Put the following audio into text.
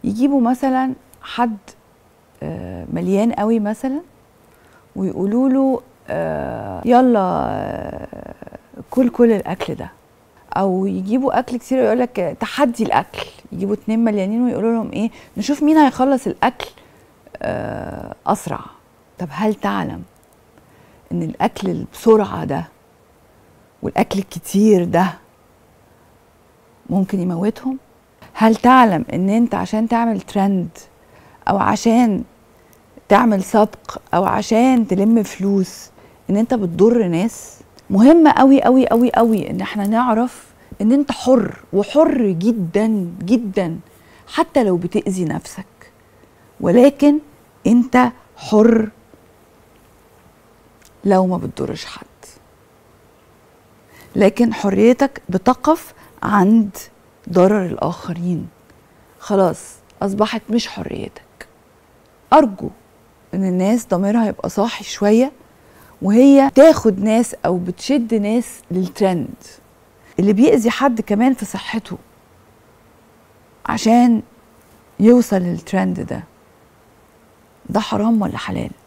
يجيبوا مثلا حد آه، مليان قوي مثلا ويقولوا له آه، يلا آه، كل كل الاكل ده او يجيبوا اكل كتير ويقول لك تحدي الاكل يجيبوا اتنين مليانين ويقولوا لهم ايه نشوف مين هيخلص الاكل آه، اسرع طب هل تعلم ان الاكل اللي بسرعه ده والاكل الكتير ده ممكن يموتهم هل تعلم ان انت عشان تعمل ترند او عشان تعمل سبق او عشان تلم فلوس ان انت بتضر ناس مهم قوي قوي قوي قوي ان احنا نعرف ان انت حر وحر جدا جدا حتى لو بتأذي نفسك ولكن انت حر لو ما بتضرش حد لكن حريتك بتقف عند ضرر الآخرين خلاص أصبحت مش حريتك أرجو إن الناس ضميرها يبقى صاحي شوية وهي تاخد ناس أو بتشد ناس للترند اللي بيأذي حد كمان في صحته عشان يوصل للترند ده ده حرام ولا حلال